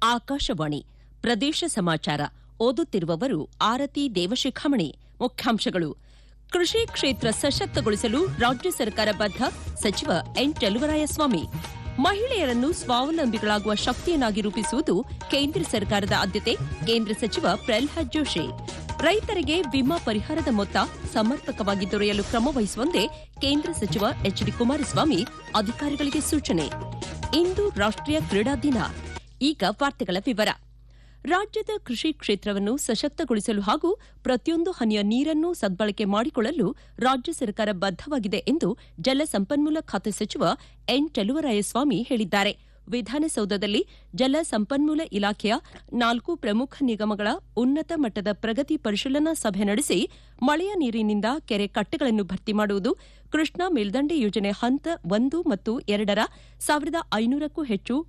ಆಕಾಶವಾಣಿ ಪ್ರದೇಶ ಸಮಾಚಾರ ಓದುತ್ತಿರುವವರು ಆರತಿ ದೇವಶಿಖಾಮಣಿ ಮುಖ್ಯಾಂಶಗಳು ಕೃಷಿ ಕ್ಷೇತ್ರ ಸಶಕ್ತಗೊಳಿಸಲು ರಾಜ್ಯ ಸರ್ಕಾರ ಬದ್ಧ ಸಚಿವ ಎನ್ ಚೆಲುವರಾಯಸ್ವಾಮಿ ಮಹಿಳೆಯರನ್ನು ಸ್ವಾವಲಂಬಿಗಳಾಗುವ ಶಕ್ತಿಯನ್ನಾಗಿ ರೂಪಿಸುವುದು ಕೇಂದ್ರ ಸರ್ಕಾರದ ಆದ್ಯತೆ ಕೇಂದ್ರ ಸಚಿವ ಪ್ರಲ್ಹಾದ್ ಜೋಶಿ ರೈತರಿಗೆ ವಿಮಾ ಪರಿಹಾರದ ಮೊತ್ತ ಸಮರ್ಪಕವಾಗಿ ದೊರೆಯಲು ಕ್ರಮ ವಹಿಸುವಂತೆ ಕೇಂದ್ರ ಸಚಿವ ಎಚ್ ಡಿ ಕುಮಾರಸ್ವಾಮಿ ಅಧಿಕಾರಿಗಳಿಗೆ ಸೂಚನೆ ಇಂದು ರಾಷ್ಟೀಯ ಕ್ರೀಡಾ ದಿನ ಈಗ ವಾರ್ತೆಗಳ ವಿವರ ರಾಜ್ಯದ ಕೃಷಿ ಕ್ಷೇತ್ರವನ್ನು ಸಶಕ್ತಗೊಳಿಸಲು ಹಾಗೂ ಪ್ರತಿಯೊಂದು ಹನಿಯ ನೀರನ್ನು ಸದ್ಬಳಕೆ ಮಾಡಿಕೊಳ್ಳಲು ರಾಜ್ಯ ಸರ್ಕಾರ ಬದ್ದವಾಗಿದೆ ಎಂದು ಜಲಸಂಪನ್ಮೂಲ ಖಾತೆ ಸಚಿವ ಎನ್ ಚೆಲುವರಾಯಸ್ವಾಮಿ ಹೇಳಿದ್ದಾರೆ ವಿಧಾನಸೌಧದಲ್ಲಿ ಜಲ ಸಂಪನ್ಮೂಲ ಇಲಾಖೆಯ ನಾಲ್ಕು ಪ್ರಮುಖ ನಿಗಮಗಳ ಉನ್ನತ ಮಟ್ಟದ ಪ್ರಗತಿ ಪರಿಶೀಲನಾ ಸಭೆ ನಡೆಸಿ ಮಳೆಯ ನೀರಿನಿಂದ ಕೆರೆ ಕಟ್ಟೆಗಳನ್ನು ಭರ್ತಿ ಮಾಡುವುದು ಕೃಷ್ಣಾ ಮೇಲ್ದಂಡೆ ಯೋಜನೆ ಹಂತ ಒಂದು ಮತ್ತು ಎರಡರ ಸಾವಿರದ ಐನೂರಕ್ಕೂ ಹೆಚ್ಚು